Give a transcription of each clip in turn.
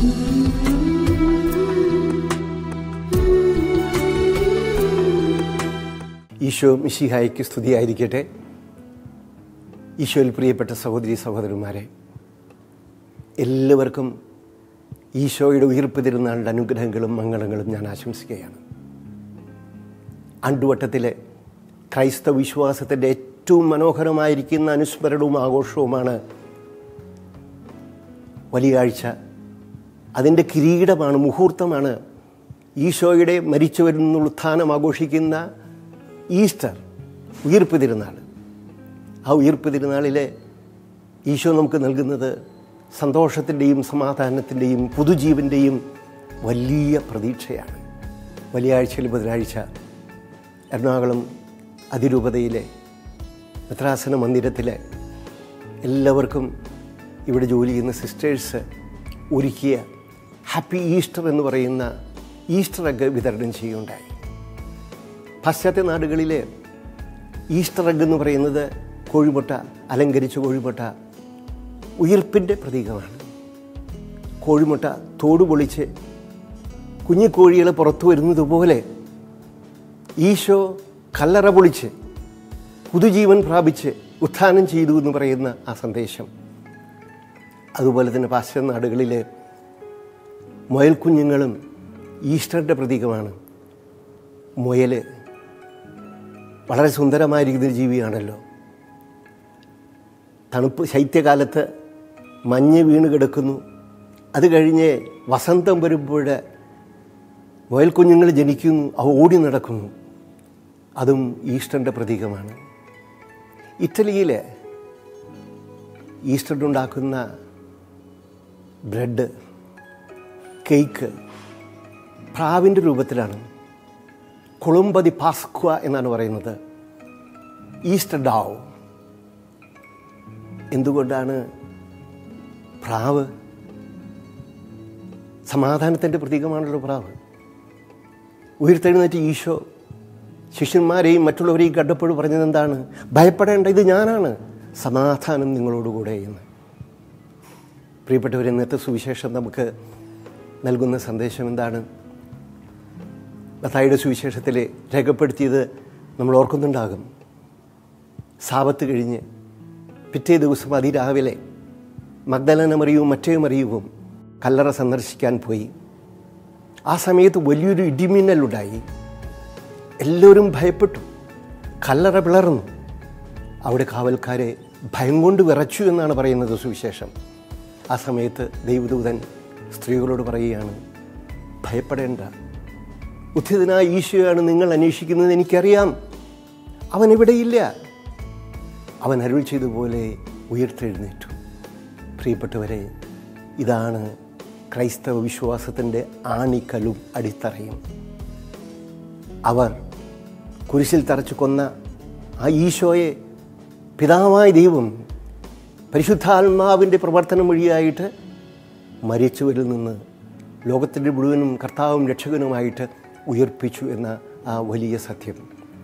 ഈശോ മിശിഹായ്ക്ക് സ്തുതിയായിരിക്കട്ടെ ഈശോയിൽ പ്രിയപ്പെട്ട സഹോദരി സഹോദരന്മാരെ എല്ലാവർക്കും ഈശോയുടെ ഉയർപ്പ് തിരുനാളിൻ്റെ അനുഗ്രഹങ്ങളും മംഗളങ്ങളും ഞാൻ ആശംസിക്കുകയാണ് അണ്ടുവട്ടത്തിലെ ക്രൈസ്തവ വിശ്വാസത്തിൻ്റെ ഏറ്റവും മനോഹരമായിരിക്കുന്ന അനുസ്മരണവും ആഘോഷവുമാണ് വലിയ ആഴ്ച അതിൻ്റെ കിരീടമാണ് മുഹൂർത്തമാണ് ഈശോയുടെ മരിച്ചവരിൽ നിന്നുള്ള ഉത്ഥാനം ആഘോഷിക്കുന്ന ഈസ്റ്റർ ഉയർപ്പ് തിരുനാൾ ആ ഉയർപ്പ് തിരുനാളിലെ ഈശോ നമുക്ക് നൽകുന്നത് സന്തോഷത്തിൻ്റെയും സമാധാനത്തിൻ്റെയും പുതുജീവൻ്റെയും വലിയ പ്രതീക്ഷയാണ് വലിയ ആഴ്ചയിൽ ബുധനാഴ്ച എറണാകുളം അതിരൂപതയിലെ മെത്രാസന മന്ദിരത്തിലെ എല്ലാവർക്കും ഇവിടെ ജോലി ചെയ്യുന്ന സിസ്റ്റേഴ്സ് ഒരുക്കിയ ഹാപ്പി ഈസ്റ്റർ എന്ന് പറയുന്ന ഈസ്റ്റർ എഗ് വിതരണം ചെയ്യുകയുണ്ടായി പാശ്ചാത്യ നാടുകളിലെ ഈസ്റ്റർ എഗ് എന്ന് പറയുന്നത് കോഴിമുട്ട അലങ്കരിച്ച കോഴിമുട്ട ഉയിർപ്പിൻ്റെ പ്രതീകമാണ് കോഴിമുട്ട തോട് പൊളിച്ച് കുഞ്ഞിക്കോഴികൾ പുറത്തു വരുന്നത് പോലെ ഈശോ കല്ലറ പൊളിച്ച് പുതുജീവൻ പ്രാപിച്ച് ഉത്ഥാനം ചെയ്തു എന്ന് പറയുന്ന ആ സന്ദേശം അതുപോലെ തന്നെ പാശ്ചാത്യ നാടുകളിലെ മുയൽക്കുഞ്ഞുങ്ങളും ഈസ്റ്ററിൻ്റെ പ്രതീകമാണ് മുയൽ വളരെ സുന്ദരമായിരിക്കുന്നൊരു ജീവിയാണല്ലോ തണുപ്പ് ശൈത്യകാലത്ത് മഞ്ഞ് വീണ് കിടക്കുന്നു അത് കഴിഞ്ഞ് വസന്തം വരുമ്പോൾ മുയൽക്കുഞ്ഞുങ്ങൾ ജനിക്കുന്നു അവ ഓടി നടക്കുന്നു അതും ഈസ്റ്ററിൻ്റെ പ്രതീകമാണ് ഇറ്റലിയിലെ ഈസ്റ്ററിനുണ്ടാക്കുന്ന ബ്രെഡ് കേക്ക് പ്രാവിൻ്റെ രൂപത്തിലാണ് കൊളുമ്പതി പാസ്ക്വ എന്നാണ് പറയുന്നത് ഈസ്റ്റർ ഡാവ് എന്തുകൊണ്ടാണ് പ്രാവ് സമാധാനത്തിൻ്റെ പ്രതീകമാണല്ലോ പ്രാവ് ഉയർത്തെഴുന്നേറ്റ് ഈശോ ശിഷ്യന്മാരെയും മറ്റുള്ളവരെയും കണ്ടപ്പോൾ പറഞ്ഞത് എന്താണ് ഭയപ്പെടേണ്ട ഇത് ഞാനാണ് സമാധാനം നിങ്ങളോടുകൂടെ എന്ന് പ്രിയപ്പെട്ടവർ ഇന്നത്തെ സുവിശേഷം നമുക്ക് നൽകുന്ന സന്ദേശം എന്താണ് ലതായുടെ സുവിശേഷത്തിൽ രേഖപ്പെടുത്തിയത് നമ്മൾ ഓർക്കുന്നുണ്ടാകും സാപത്ത് കഴിഞ്ഞ് പിറ്റേ ദിവസം അതിരാവിലെ മഗ്ദലന മറിയവും മറ്റേ മറിയവും കല്ലറ സന്ദർശിക്കാൻ പോയി ആ സമയത്ത് വലിയൊരു ഇടിമിന്നലുണ്ടായി എല്ലാവരും ഭയപ്പെട്ടു കല്ലറ പിളർന്നു അവിടെ കാവൽക്കാരെ ഭയം കൊണ്ട് വിറച്ചു എന്നാണ് പറയുന്നത് സുവിശേഷം ആ സമയത്ത് ദൈവദൂതൻ സ്ത്രീകളോട് പറയുകയാണ് ഭയപ്പെടേണ്ട ഉദ്ധിതനായ ഈശോയാണ് നിങ്ങൾ അന്വേഷിക്കുന്നത് എനിക്കറിയാം അവൻ ഇവിടെയില്ല അവൻ അരുൾ ചെയ്തതുപോലെ ഉയർത്തെഴുന്നേറ്റു പ്രിയപ്പെട്ടവരെ ഇതാണ് ക്രൈസ്തവ വിശ്വാസത്തിൻ്റെ ആണിക്കലും അടിത്തറയും അവർ കുരിശിൽ തറച്ചു കൊന്ന ആ ഈശോയെ പിതാവായ ദൈവം പരിശുദ്ധാത്മാവിൻ്റെ പ്രവർത്തനം വഴിയായിട്ട് മരിച്ചവരിൽ നിന്ന് ലോകത്തിൻ്റെ മുഴുവനും കർത്താവും രക്ഷകനുമായിട്ട് ഉയർപ്പിച്ചു എന്ന ആ വലിയ സത്യം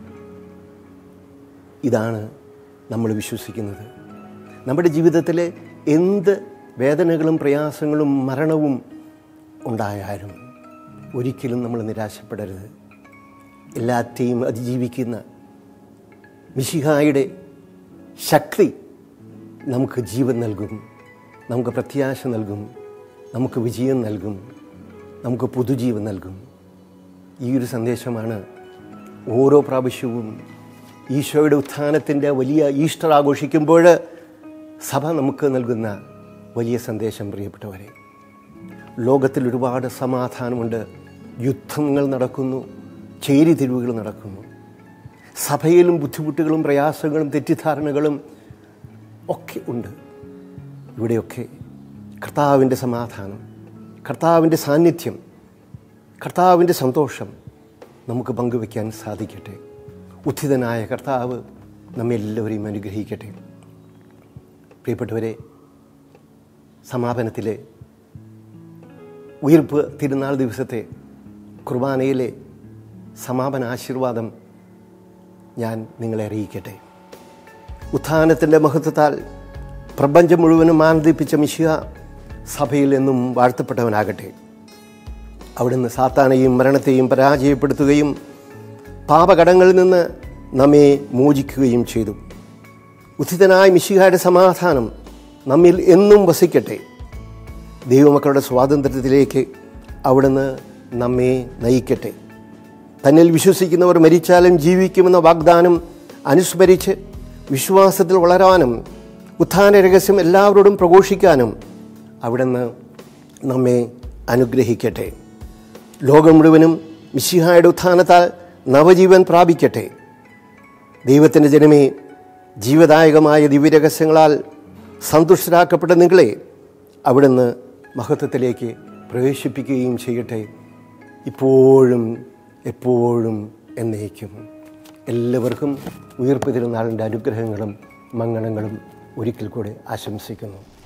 ഇതാണ് നമ്മൾ വിശ്വസിക്കുന്നത് നമ്മുടെ ജീവിതത്തിലെ എന്ത് വേദനകളും പ്രയാസങ്ങളും മരണവും ഉണ്ടായാലും ഒരിക്കലും നമ്മൾ നിരാശപ്പെടരുത് എല്ലാറ്റെയും അതിജീവിക്കുന്ന മിശിഹായുടെ ശക്തി നമുക്ക് ജീവൻ നൽകും നമുക്ക് പ്രത്യാശ നൽകും നമുക്ക് വിജയം നൽകും നമുക്ക് പുതുജീവൻ നൽകും ഈ ഒരു സന്ദേശമാണ് ഓരോ പ്രാവശ്യവും ഈശോയുടെ ഉത്ഥാനത്തിൻ്റെ വലിയ ഈസ്റ്റർ ആഘോഷിക്കുമ്പോൾ സഭ നമുക്ക് നൽകുന്ന വലിയ സന്ദേശം പ്രിയപ്പെട്ടവരെ ലോകത്തിൽ ഒരുപാട് സമാധാനമുണ്ട് യുദ്ധങ്ങൾ നടക്കുന്നു ചേരിതിരിവുകൾ നടക്കുന്നു സഭയിലും ബുദ്ധിമുട്ടുകളും പ്രയാസങ്ങളും തെറ്റിദ്ധാരണകളും ഒക്കെ ഉണ്ട് ഇവിടെയൊക്കെ കർത്താവിൻ്റെ സമാധാനം കർത്താവിൻ്റെ സാന്നിധ്യം കർത്താവിൻ്റെ സന്തോഷം നമുക്ക് പങ്കുവയ്ക്കാൻ സാധിക്കട്ടെ ഉദ്ധിതനായ കർത്താവ് നമ്മെല്ലാവരെയും അനുഗ്രഹിക്കട്ടെ പ്രിയപ്പെട്ടവരെ സമാപനത്തിലെ ഉയർപ്പ് തിരുനാൾ ദിവസത്തെ കുർബാനയിലെ സമാപന ആശീർവാദം ഞാൻ നിങ്ങളെ അറിയിക്കട്ടെ ഉത്ഥാനത്തിൻ്റെ മഹത്വത്താൽ പ്രപഞ്ചം മുഴുവനും ആനന്ദിപ്പിച്ച മിശിഹ സഭയിൽ എന്നും വാഴ്ത്തപ്പെട്ടവനാകട്ടെ അവിടുന്ന് സാത്താനെയും മരണത്തെയും പരാജയപ്പെടുത്തുകയും പാപകടങ്ങളിൽ നിന്ന് നമ്മെ മോചിക്കുകയും ചെയ്തു ഉദ്ധിതനായ മിശിഹായുടെ സമാധാനം നമ്മിൽ എന്നും വസിക്കട്ടെ ദൈവമക്കളുടെ സ്വാതന്ത്ര്യത്തിലേക്ക് അവിടുന്ന് നമ്മെ നയിക്കട്ടെ തന്നിൽ വിശ്വസിക്കുന്നവർ മരിച്ചാലും ജീവിക്കുമെന്ന വാഗ്ദാനം അനുസ്മരിച്ച് വിശ്വാസത്തിൽ വളരാനും ഉത്ഥാന രഹസ്യം എല്ലാവരോടും പ്രഘോഷിക്കാനും അവിടുന്ന് നമ്മെ അനുഗ്രഹിക്കട്ടെ ലോകം മുഴുവനും മിശിഹായുടെ ഉത്ഥാനത്താൽ നവജീവൻ പ്രാപിക്കട്ടെ ദൈവത്തിൻ്റെ ജനമേ ജീവദായകമായ ദിവ്യരഹസ്യങ്ങളാൽ സന്തുഷ്ടരാക്കപ്പെട്ട നിങ്ങളെ അവിടുന്ന് മഹത്വത്തിലേക്ക് പ്രവേശിപ്പിക്കുകയും ചെയ്യട്ടെ ഇപ്പോഴും എപ്പോഴും എന്നേക്കും എല്ലാവർക്കും ഉയർപ്പ് തിരുനാളിൻ്റെ അനുഗ്രഹങ്ങളും മംഗളങ്ങളും ഒരിക്കൽ കൂടെ ആശംസിക്കുന്നു